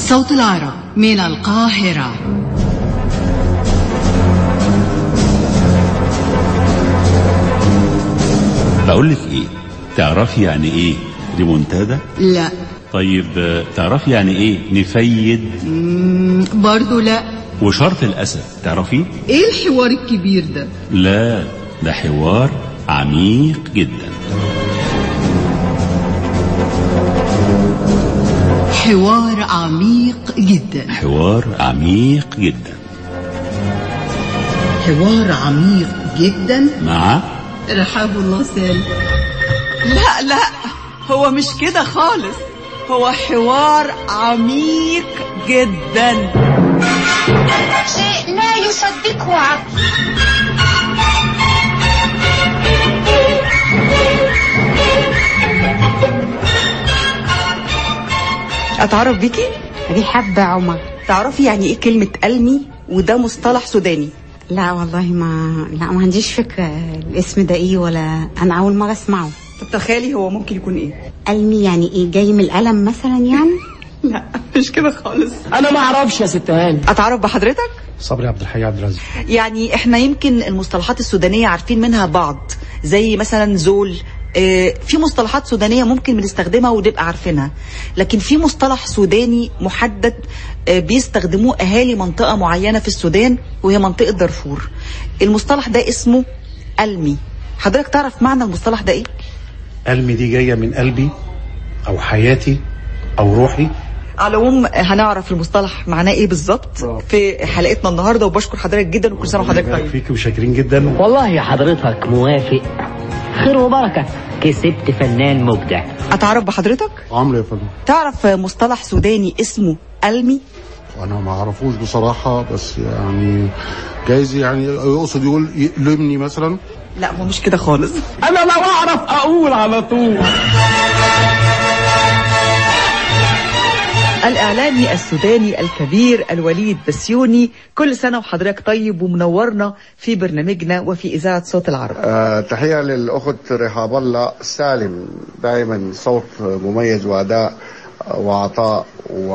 صوت العرب من القاهرة بقول لك ايه تعرفي يعني ايه ريمونتادا لا طيب آه، تعرفي يعني ايه نفيد مم، برضو لا وشرط الاسد تعرفيه ايه الحوار الكبير ده لا ده حوار عميق جدا حوار عميق جدا حوار عميق جدا حوار عميق جدا مع رحاب الله سالم لا لا هو مش كده خالص هو حوار عميق جدا شيء لا يصدقه عقل اتعرف بيكي رحاب عمر تعرفي يعني ايه كلمة ألمي وده مصطلح سوداني لا والله ما لا ما عنديش فكرة الاسم ده ايه ولا انا اول مرة اسمعه طب تخيلي هو ممكن يكون ايه قلمي يعني ايه جاي من القلم مثلا يعني لا مش كده خالص انا ما اعرفش يا ست هاني اتعرف بحضرتك صبري عبد الحي عبد الرزاق يعني احنا يمكن المصطلحات السودانية عارفين منها بعض زي مثلا زول آه، في مصطلحات سودانية ممكن بنستخدمها ونبقى عارفينها لكن في مصطلح سوداني محدد آه، بيستخدموه أهالي منطقة معينة في السودان وهي منطقة دارفور المصطلح ده اسمه ألمي حضرتك تعرف معنى المصطلح ده ايه؟ قلبي دي جايه من قلبي او حياتي او روحي على العموم هنعرف المصطلح معناه ايه بالظبط في حلقتنا النهارده وبشكر حضرتك جدا وكل سنه وحضرتك طيب فيك وشاكرين جدا والله يا حضرتك موافق خير وبركه كسبت فنان مبدع اتعرف بحضرتك عمرو يا فندم تعرف مصطلح سوداني اسمه ألمي انا ما اعرفوش بصراحه بس يعني جايز يعني يقصد يقول يلمني مثلا لا هو مش كده خالص انا لو اعرف اقول على طول الإعلامي السوداني الكبير الوليد بسيوني كل سنة وحضرتك طيب ومنورنا في برنامجنا وفي إذاعة صوت العرب آه، تحية للأخت رحاب الله سالم دائما صوت مميز وأداء وعطاء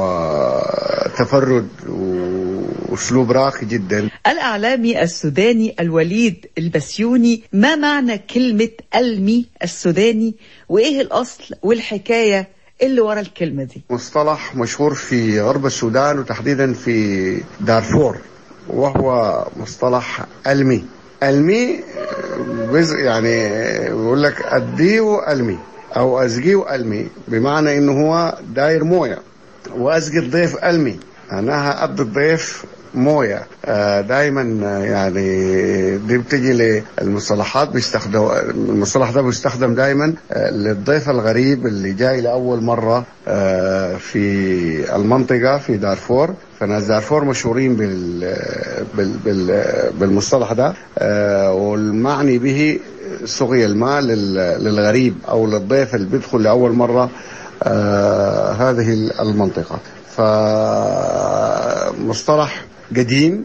وتفرد وأسلوب راقي جدا الإعلامي السوداني الوليد البسيوني ما معنى كلمة ألمي السوداني وإيه الأصل والحكاية اللي ورا الكلمة دي مصطلح مشهور في غرب السودان وتحديدا في دارفور وهو مصطلح ألمي ألمي جزء يعني بيقول لك أديه ألمي أو أزقيه ألمي بمعنى إنه هو داير موية وأزقي الضيف ألمي معناها أدي الضيف مويه آه، دايما آه، يعني دي بتجي للمصطلحات بيستخدم المصطلح ده بيستخدم دايما آه، للضيف الغريب اللي جاي لاول مره آه، في المنطقه في دارفور فناس دارفور مشهورين بال بال بال بالمصطلح ده آه، والمعني به سقي الماء لل- للغريب او للضيف اللي بيدخل لاول مره آه، هذه المنطقه فمصطلح قديم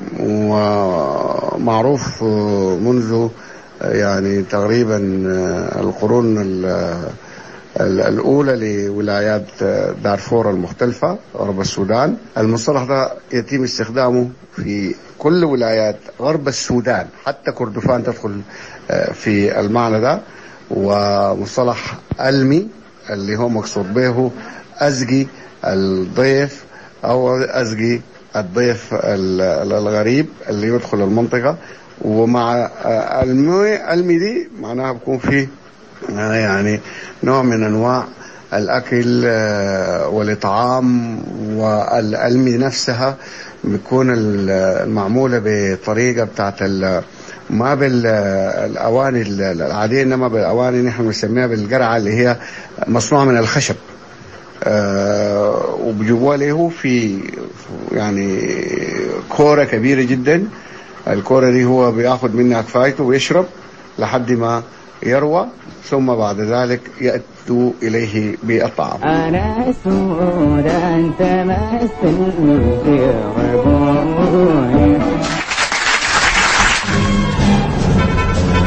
ومعروف منذ يعني تقريبا القرون ال- ال- الأولى لولايات دارفور المختلفة غرب السودان المصطلح ده يتم استخدامه في كل ولايات غرب السودان حتى كردفان تدخل في المعنى ده ومصطلح ألمي اللي هو مقصود به أزقي الضيف أو أزقي الضيف ال- الغريب اللي يدخل المنطقة ومع آه، المي المي دي معناها بيكون فيه آه، يعني نوع من أنواع الأكل آه، والإطعام والألمي نفسها بتكون ال- المعمولة بطريقة بتاعت ال- ما بالاواني العاديه انما بالاواني نحن بنسميها بالقرعه اللي هي مصنوعه من الخشب آه وبيجيبوها له في يعني كوره كبيره جدا الكوره دي هو بياخذ منها كفايته ويشرب لحد ما يروى ثم بعد ذلك يأتوا إليه بالطعام انا سود انت مثل في غبوني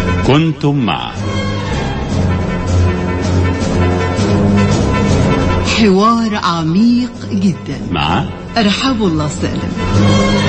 كنتم مع حوار عميق جدا مع رحاب الله سالم